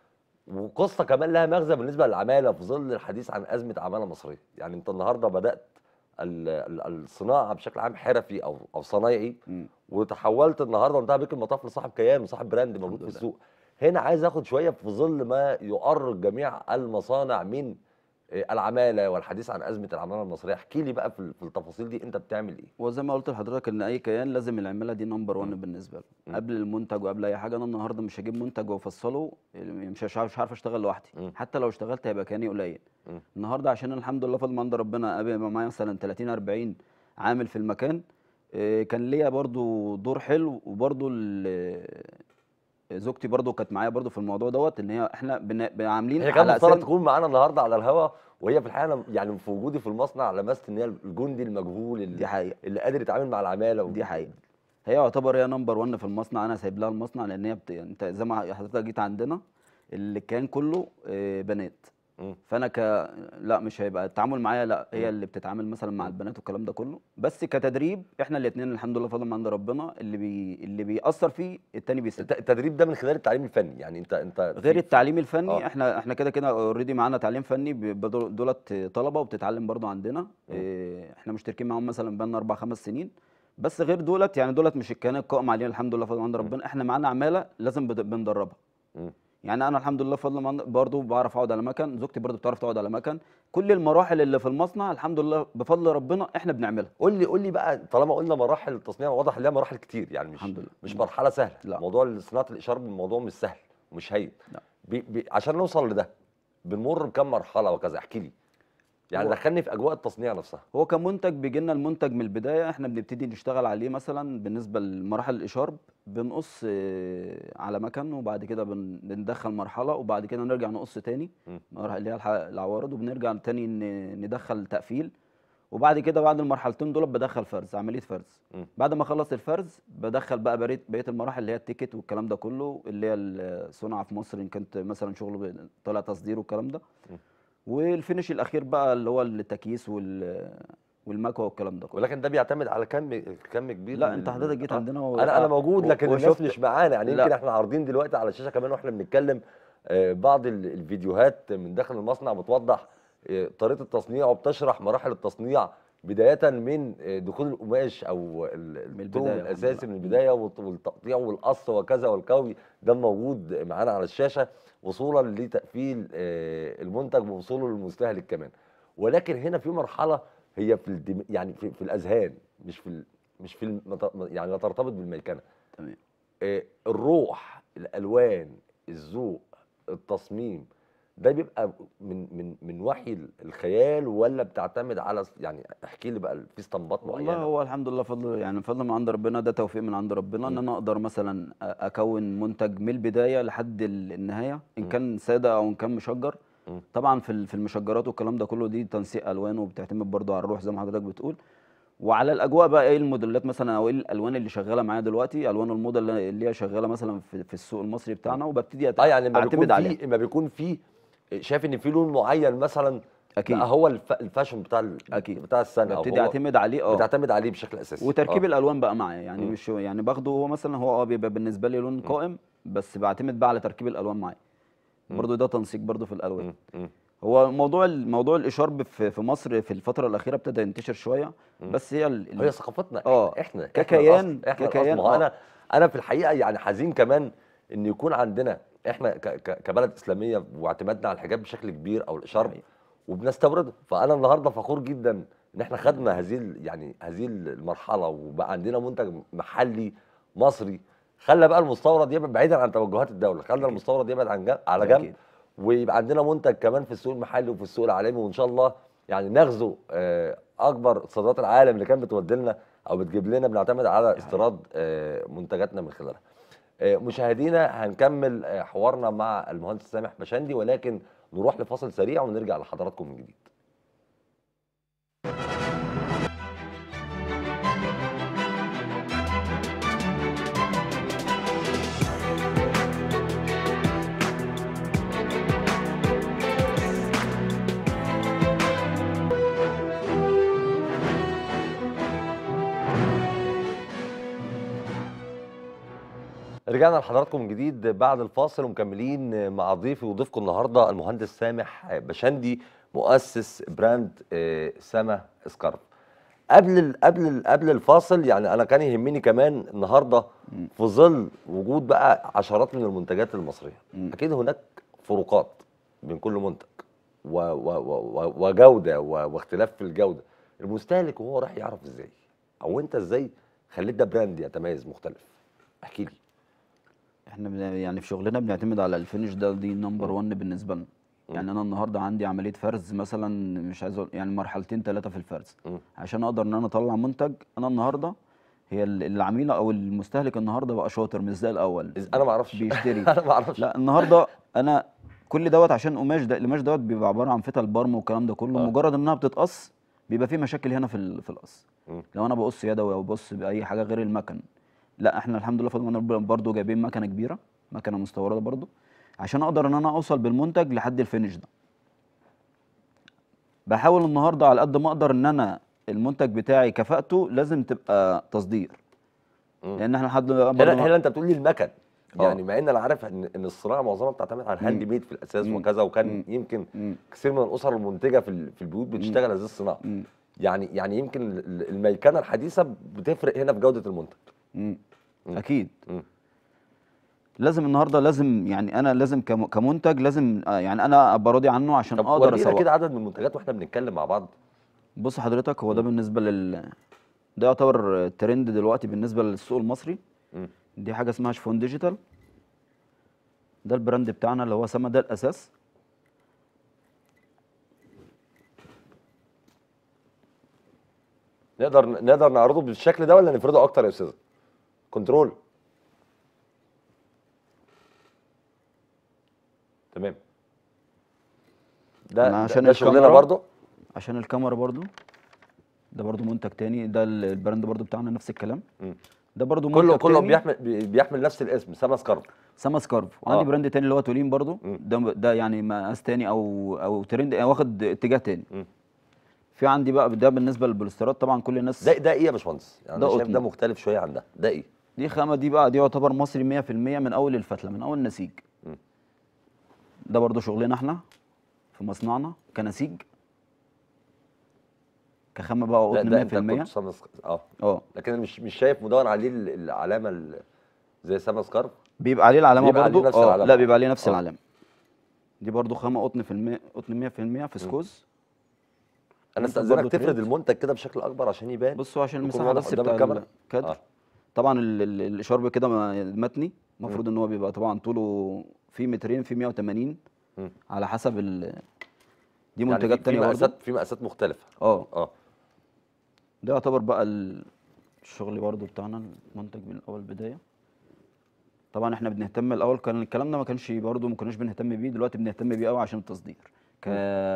وقصه كمان لها مغزى بالنسبه للعماله في ظل الحديث عن ازمه عماله مصريه يعني انت النهارده بدات ال- ال- الصناعه بشكل عام حرفي او او صنايعي مم. وتحولت النهارده انتهى بيك المطاف لصاحب كيان وصاحب براند موجود في لله. السوق هنا عايز اخد شويه في ظل ما يؤرق جميع المصانع من آه، العماله والحديث عن ازمه العماله المصريه احكي لي بقى في ال- في التفاصيل دي انت بتعمل ايه وزي ما قلت لحضرتك ان اي كيان لازم العماله دي نمبر 1 مم. بالنسبه له مم. قبل المنتج وقبل اي حاجه انا النهارده مش هجيب منتج وافصله مش مش عارف مش عارف اشتغل لوحدي مم. حتى لو اشتغلت هيبقى كياني قليل مم. النهارده عشان أنا الحمد لله فضل من عند ربنا قبل ما معايا مثلا 30 40 عامل في المكان إيه، كان ليا برضو دور حلو وبرضو ال- زوجتي برضو كانت معايا برضو في الموضوع دوت ان هي احنا بن- بن- عاملين هي كانت على مفترض اساس تكون معانا النهارده على الهوا وهي في الحقيقه أنا يعني في وجودي في المصنع لمست ان هي الجندي المجهول دي اللي, حقيقه اللي قادر يتعامل مع العماله و... دي حقيقة هي يعتبر هي نمبر 1 في المصنع انا سايب لها المصنع لان هي بت... انت زي ما حضرتك جيت عندنا اللي كان كله آه، بنات مم. فانا ك لا مش هيبقى التعامل معايا لا مم. هي اللي بتتعامل مثلا مع مم. البنات والكلام ده كله بس كتدريب احنا الاثنين الحمد لله فضل من عند ربنا اللي بي... اللي بيأثر فيه التاني بيسد الت- التدريب ده من خلال التعليم الفني يعني انت انت غير في- التعليم الفني آه. احنا احنا كده كده اوريدي معانا تعليم فني ب- بدول- دولت طلبه وبتتعلم برضو عندنا إيه، احنا مشتركين معاهم مثلا بقالنا اربع خمس سنين بس غير دولت يعني دولت مش الكيان القائم علينا الحمد لله فضل من عند مم. ربنا احنا معانا عماله لازم بد- بندربها مم. يعني انا الحمد لله فضل من عند- برضو بعرف اقعد على مكان زوجتي برضو بتعرف تقعد على مكان كل المراحل اللي في المصنع الحمد لله بفضل ربنا احنا بنعملها قول لي قول لي بقى طالما قلنا مراحل التصنيع واضح ان لها مراحل كتير يعني مش الحمد لله. مش مرحله سهله لا. موضوع صناعه الاشاره موضوع مش سهل ومش هين لا. بي بي عشان نوصل لده بنمر بكم مرحله وكذا احكي لي يعني هو- دخلني في اجواء التصنيع نفسها هو كمنتج بيجي لنا المنتج من البدايه احنا بنبتدي نشتغل عليه مثلا بالنسبه لمراحل الاشارب بنقص آه، على مكان وبعد كده بن- بندخل مرحله وبعد كده نرجع نقص تاني مم. مراحل اللي هي الح- العوارض وبنرجع تاني ن- ندخل تقفيل وبعد كده بعد المرحلتين دول بدخل فرز عمليه فرز مم. بعد ما اخلص الفرز بدخل بقى بقيه بقيه المراحل اللي هي التيكت والكلام ده كله اللي هي الصناعه في مصر ان كانت مثلا شغل ب- طالع تصدير والكلام ده مم. والفينش الاخير بقى اللي هو التكييس وال والمكوى والكلام ده كله ولكن ده بيعتمد على كم كم كبير لا من انت ال- حضرتك جيت آه. عندنا و... انا انا موجود و- لكن الناس وشفت- مش معانا يعني لا. يمكن احنا عارضين دلوقتي على الشاشه كمان واحنا بنتكلم آه، بعض ال- الفيديوهات من داخل المصنع بتوضح آه، طريقه التصنيع وبتشرح مراحل التصنيع بدايه من آه، دخول القماش او ال- من الطوب البداية الحمد الاساسي لله. من البدايه والت- والتقطيع والقص وكذا والكوي ده موجود معانا على الشاشه وصولا لتقفيل آه، المنتج ووصوله للمستهلك كمان ولكن هنا في مرحله هي في الدم... يعني في, في الاذهان مش في ال... مش في الم... يعني لا ترتبط بالميكنه تمام آه، الروح الالوان الذوق التصميم ده بيبقى من من من وحي الخيال ولا بتعتمد على يعني احكي لي بقى في اسطمبات والله معينه هو الحمد لله فضل يعني فضل من عند ربنا ده توفيق من عند ربنا ان مم. انا اقدر مثلا أ- اكون منتج من البدايه لحد ال- النهايه ان مم. كان ساده او ان كان مشجر مم. طبعا في ال- في المشجرات والكلام ده كله دي تنسيق الوان وبتعتمد برضو على الروح زي ما حضرتك بتقول وعلى الاجواء بقى ايه الموديلات مثلا او ايه الالوان اللي شغاله معايا دلوقتي الوان الموضه اللي اللي هي شغاله مثلا في, في السوق المصري بتاعنا وببتدي أت- اه يعني لما اعتمد بيكون عليها في لما بيكون في شايف ان في لون معين مثلا اكيد بقى هو الف... الفاشن بتاع ال... أكيد. بتاع السنه أو ببتدي هو اعتمد عليه اه بتعتمد عليه بشكل اساسي وتركيب آه. الالوان بقى معايا يعني مم. مش يعني باخده هو مثلا هو اه بيبقى بالنسبه لي لون قائم بس بعتمد بقى على تركيب الالوان معايا مم. برضو ده تنسيق برضو في الالوان مم. مم. هو موضوع ال- موضوع الاشارب في في مصر في الفتره الاخيره ابتدى ينتشر شويه مم. بس هي ال- ال- هي ثقافتنا آه. احنا احنا ككيان- احنا الأصل. احنا ككيان، الأصل. ما هو آه. انا انا في الحقيقه يعني حزين كمان ان يكون عندنا احنا ك... ك... كبلد اسلاميه واعتمادنا على الحجاب بشكل كبير او الاشارب حقيقي. وبنستورده فانا النهارده فخور جدا ان احنا خدنا هذه ال- يعني هذه المرحله وبقى عندنا منتج محلي مصري خلى بقى المستورد يبعد بعيدا عن توجهات الدوله خلى المستورد يبعد عن جنب على ده جنب أكيد. ويبقى عندنا منتج كمان في السوق المحلي وفي السوق العالمي وان شاء الله يعني نغزو آه، اكبر اقتصادات العالم اللي كانت بتودي لنا او بتجيب لنا بنعتمد على استيراد آه، منتجاتنا من خلالها. آه، مشاهدينا هنكمل آه، حوارنا مع المهندس سامح بشندي ولكن نروح لفاصل سريع ونرجع لحضراتكم من جديد. رجعنا لحضراتكم من جديد بعد الفاصل ومكملين مع ضيفي وضيفكم النهارده المهندس سامح بشندي مؤسس براند آه، سما سكارف. قبل ال- قبل ال- قبل الفاصل يعني انا كان يهمني كمان النهارده في ظل وجود بقى عشرات من المنتجات المصريه مم. اكيد هناك فروقات بين كل منتج و و و و وجوده و واختلاف في الجوده المستهلك وهو راح يعرف ازاي او انت ازاي خليت ده براند يتميز مختلف احكي لي احنا بن- يعني في شغلنا بنعتمد على الفينش ده دي نمبر 1 بالنسبه لنا يعني انا النهارده عندي عمليه فرز مثلا مش عايز أقول يعني مرحلتين ثلاثه في الفرز مم. عشان اقدر ان انا اطلع منتج انا النهارده هي ال- العميل او المستهلك النهارده بقى شاطر مش زي الاول إز- انا ما اعرفش بيشتري انا ما اعرفش لا النهارده انا كل دوت عشان قماش ده القماش دوت بيبقى عباره عن فتل برم والكلام ده كله آه. مجرد انها بتتقص بيبقى في مشاكل هنا في ال- في القص مم. لو انا بقص يدوي او بقص باي حاجه غير المكن لا احنا الحمد لله فضل من ربنا برضه جايبين مكنه كبيره مكنه مستورده برضه عشان اقدر ان انا اوصل بالمنتج لحد الفينش ده بحاول النهارده على قد ما اقدر ان انا المنتج بتاعي كفاءته لازم تبقى تصدير مم. لان احنا لحد هنا برضه هنا انت بتقول لي المكن آه. يعني مع ان انا عارف ان ان الصناعه معظمها بتعتمد على الهاند مم. ميد في الاساس مم. وكذا وكان مم. يمكن مم. كثير من الاسر المنتجه في ال- في البيوت بتشتغل هذه الصناعه مم. يعني يعني يمكن ال- الميكنه الحديثه بتفرق هنا في جوده المنتج مم. مم. اكيد مم. لازم النهارده لازم يعني انا لازم كم- كمنتج لازم آه، يعني انا ابقى راضي عنه عشان طب اقدر ورينا اسوق كده عدد من المنتجات واحنا بنتكلم مع بعض بص حضرتك هو ده بالنسبه لل ده يعتبر ترند دلوقتي بالنسبه للسوق المصري مم. دي حاجه اسمها شفون ديجيتال ده البراند بتاعنا اللي هو سما ده الاساس نقدر نقدر نعرضه بالشكل ده ولا نفرده اكتر يا استاذ كنترول تمام ده أنا ده- عشان ده شغلنا الكاميرا برضو عشان الكاميرا برضو ده برضو منتج تاني ده ال- البراند برضو بتاعنا نفس الكلام مم. ده برضو منتج كله كله تاني بيحمل بي- بيحمل نفس الاسم سما سكارف سما سكارف وعندي آه. براند تاني اللي هو تولين برضو مم. ده ده يعني مقاس تاني او او ترند يعني واخد اتجاه تاني مم. في عندي بقى ده بالنسبه للبوليسترات طبعا كل الناس ده ده ايه يا باشمهندس؟ يعني ده انا شايف قطن. ده مختلف شويه عن ده، ده ايه؟ دي خامه دي بقى دي يعتبر مصري 100% من اول الفتله من اول نسيج مم. ده برضو شغلنا احنا في مصنعنا كنسيج كخامه بقى ده, قطن ده انت 100% كنت سما سك- اه اه لكن انا مش مش شايف مدون عليه ال- العلامه ال- زي سما سكارف بيبقى عليه العلامه بيبقى عليه برضو نفس اه العلامة. لا بيبقى عليه نفس آه. العلامه دي برضو خامه قطن في المية قطن 100% في سكوز انا منتج استاذنك برضو تفرد ترند. المنتج كده بشكل اكبر عشان يبان بصوا عشان يكون المساحه واضح بس قدام بتاع الكاميرا. الكادر آه. طبعا ال- ال- الشرب كده ما- متني المفروض ان هو بيبقى طبعا طوله في مترين في 180 مم. على حسب ال دي يعني منتجات في- تانية في برضه مقاسات في مقاسات مختلفه اه اه ده يعتبر بقى ال- الشغل برضه بتاعنا المنتج من الاول بدايه طبعا احنا بنهتم الاول كان الكلام ده ما كانش برضه ما كناش بنهتم بيه دلوقتي بنهتم بيه قوي عشان التصدير ك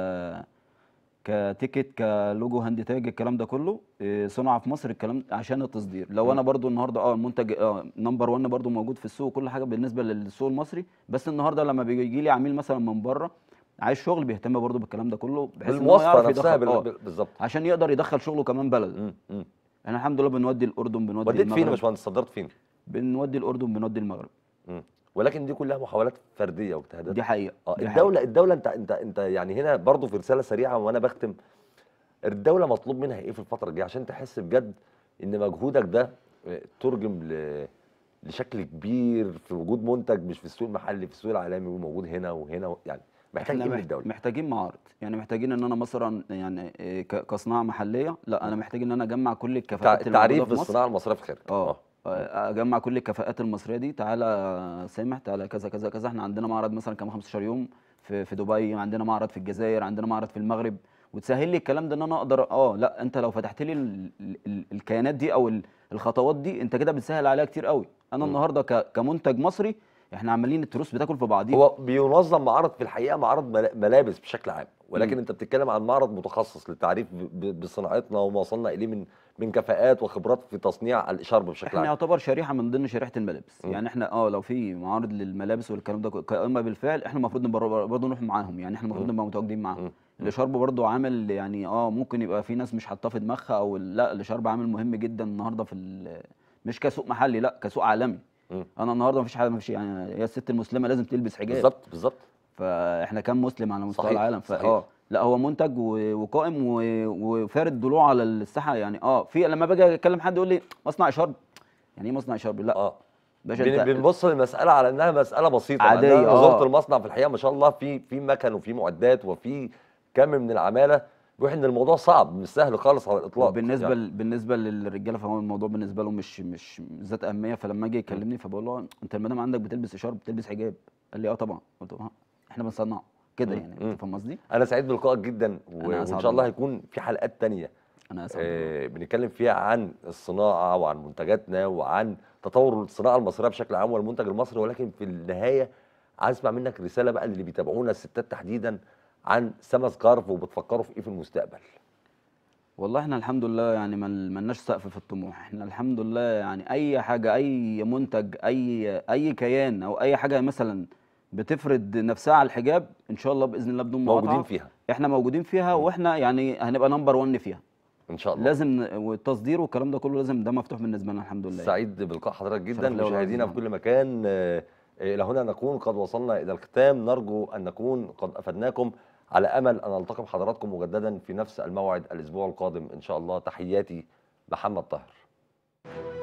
كتيكت كلوجو هاند تاج الكلام ده كله إيه، صنع في مصر الكلام عشان التصدير لو انا برضو النهارده اه المنتج اه نمبر 1 برضو موجود في السوق وكل حاجه بالنسبه للسوق المصري بس النهارده لما بيجي لي عميل مثلا من بره عايز شغل بيهتم برضو بالكلام ده كله بحيث ان هو بالمواصفه يعرف نفسها يدخل بال- اه بال- بالظبط عشان يقدر يدخل شغله كمان بلد مم، مم. احنا الحمد لله بنودي الاردن بنودي وديت فين يا المغرب باشمهندس صدرت فين؟ بنودي الاردن بنودي المغرب مم. ولكن دي كلها محاولات فرديه واجتهادات دي حقيقه اه دي الدوله الدوله انت انت انت يعني هنا برضو في رساله سريعه وانا بختم الدوله مطلوب منها ايه في الفتره الجايه عشان تحس بجد ان مجهودك ده آه، ترجم ل لشكل كبير في وجود منتج مش في السوق المحلي في السوق العالمي وموجود هنا وهنا و- يعني محتاج احنا ايه من مح- الدوله؟ محتاجين معارض يعني محتاجين ان انا مثلا يعني إيه، ك- كصناعه محليه لا انا محتاج ان انا اجمع كل تع- الكفاءات اللي التعريف موجودة في مصر. بالصناعه المصريه في الخارج اه آه، اجمع كل الكفاءات المصريه دي تعالى سامح تعالى كذا كذا كذا احنا عندنا معرض مثلا كمان 15 يوم في في دبي عندنا معرض في الجزائر عندنا معرض في المغرب وتسهل لي الكلام ده ان انا اقدر اه لا انت لو فتحت لي ال ال ال الكيانات دي او ال- الخطوات دي انت كده بتسهل عليها كتير قوي انا مم. النهارده ك- كمنتج مصري احنا عمالين التروس بتاكل في بعضيها هو بينظم معرض في الحقيقه معرض ملا- ملابس بشكل عام ولكن مم. انت بتتكلم عن معرض متخصص للتعريف ب- ب- بصناعتنا وما وصلنا اليه من من كفاءات وخبرات في تصنيع الاشارب بشكل احنا عام يعتبر شريحه من ضمن شريحه الملابس مم. يعني احنا اه لو في معارض للملابس والكلام ده قائمه بالفعل احنا المفروض نبقى برضه نروح معاهم يعني احنا المفروض مم. نبقى متواجدين مم. معاهم مم. الاشارب برضه عامل يعني اه ممكن يبقى في ناس مش حاطاه في دماغها او لا الاشارب عامل مهم جدا النهارده في ال- مش كسوق محلي لا كسوق عالمي مم. انا النهارده مفيش حاجه مفيش يعني هي الست المسلمه لازم تلبس حجاب بالظبط بالظبط فاحنا كام مسلم على مستوى صحيح، العالم صحيح. فاه لا هو منتج و- وقائم و- وفارد ضلوع على الساحه يعني اه في لما باجي اكلم حد يقول لي مصنع شرب يعني ايه مصنع شرب لا اه باشا بن- انت بنبص للمساله على انها مساله بسيطه مع عادية، إن انا زرت آه. المصنع في الحقيقه ما شاء الله في في مكن وفي معدات وفي كم من العماله بيوحي ان الموضوع صعب مش سهل خالص على الاطلاق بالنسبه يعني. يعني. بالنسبه للرجاله فهو الموضوع بالنسبه له مش مش ذات اهميه فلما اجي يكلمني فبقول له انت المدام عندك بتلبس اشارب بتلبس حجاب قال لي اه طبعا قلت له ها احنا بنصنعه كده مم. يعني مم. انت فاهم قصدي انا سعيد بلقائك جدا و- أنا وان أسعد شاء الله والله. هيكون في حلقات تانية انا اسف آه، بنتكلم فيها عن الصناعه وعن منتجاتنا وعن تطور الصناعه المصريه بشكل عام والمنتج المصري ولكن في النهايه عايز اسمع منك رساله بقى اللي بيتابعونا الستات تحديدا عن سما سكارف وبتفكروا في ايه في المستقبل والله احنا الحمد لله يعني مل- ملناش سقف في الطموح احنا الحمد لله يعني اي حاجه اي منتج اي اي كيان او اي حاجه مثلا بتفرض نفسها على الحجاب ان شاء الله باذن الله بدون مقاطعه موجودين فيها احنا موجودين فيها واحنا يعني هنبقى نمبر 1 فيها ان شاء الله لازم ن- والتصدير والكلام ده كله لازم ده مفتوح بالنسبه لنا الحمد لله سعيد بلقاء حضرتك جدا شرف لي والله مشاهدينا في العظيم. كل مكان آه، آه، الى هنا نكون قد وصلنا الى الختام نرجو ان نكون قد افدناكم على امل ان التقي بحضراتكم مجددا في نفس الموعد الاسبوع القادم ان شاء الله تحياتي محمد طاهر